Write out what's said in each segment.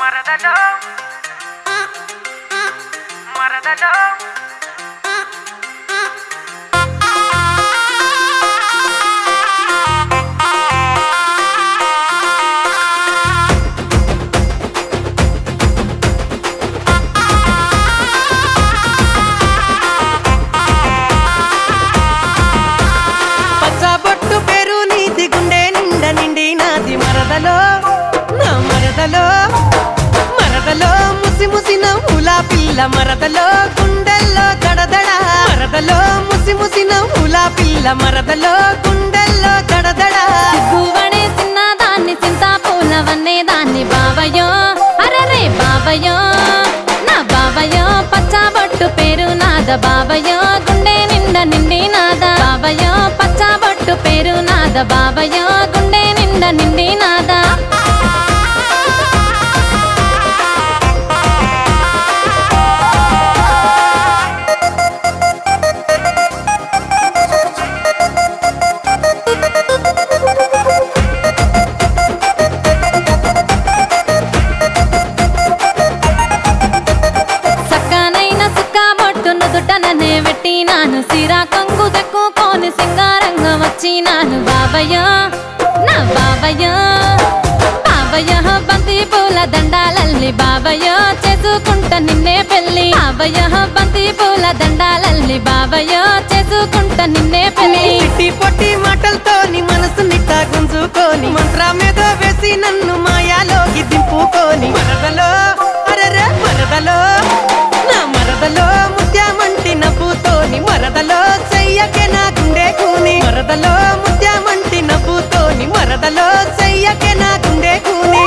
మరదలో మరదలో పచ్చబొట్టు పేరు నీది గుండె నిండ నిండి నాది మరదలో నా మరదలో మరదలో ముసి ముసి నవ్వుల పిల్ల మరదలో గుండెల్లో దడదడ మరదలో ముసి ముసి నవ్వుల పిల్ల మరదలో గుండెల్లో దడదడ సిగ్గువడే చిన్నదాన్ని చింతాపూలవన్నే దాన్ని బావయో అరరే బావయో నా బావయో పచ్చబొట్టు పేరు నాద బావయో గుండె నిండ నిండి నాద బావయో పచ్చబొట్టు పేరు నాద బావయో గుండె నిండ నిండి నాద సక్కనైన సుక్క బొట్టు నుదుటననే పెట్టినాను సిరా కొంగు దక్కుకొని సింగారంగా వచ్చినాను బాబయ్యో నా బాబయ్యో బాబయ్యో బంతి పూల దండాలల్లి బాబయ్యో చేసుకుంటా నిన్నే పెళ్ళి బాబయ్యో బంతి పూల దండాలల్లి బాబయ్యో చేసుకుంటా నిన్నే పెళ్ళి చిట్టి పొట్టి మాటలతోని మనసు నిట్ట గుంజుకొని మంత్రమేదో వేసి నన్ను మాయాలోకి దింపుకొని మరదలో అరరే మరదలో నా మరదలో ముత్యామంటి నవ్వుతోని మరదలో చెయ్యకే నా గుండె కూని మరదలో ముత్యామంటి నవ్వుతోని మరదలో చెయ్యకే నా గుండె కూని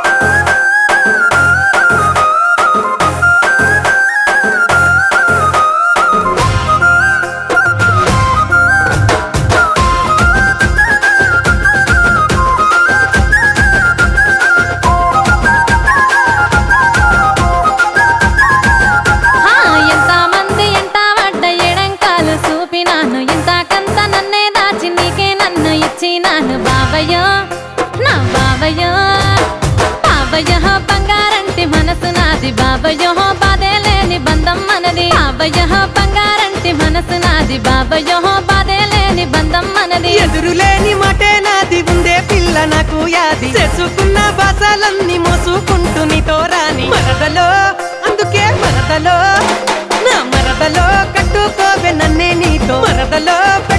హా, ఎంతమంది ఎంట పడ్డ ఎడంకాలు చూపినాను ఇంతకంత నన్నే దాచి నీకే నన్ను ఇచ్చినాను బాబయ్యో నా బాబయ్యో బాబయ్యో బంగారంటి మనసు నాది బాబయ్యో బాధే లేని బంధం మనది బాబయ్యో బంగారంటి మనసు నాది బాబయ్యో బాధే లేని బంధం మనది ఎదురులేని మాటే నాది ఉందే పిల్ల నాకు యాది చేసుకున్న బాసాలన్నీ మోసుకుంటూ నీతో రాని మరదలో అందుకే మరదలో నా మరదలో కట్టుకోవే నన్నే నీతో మరదలో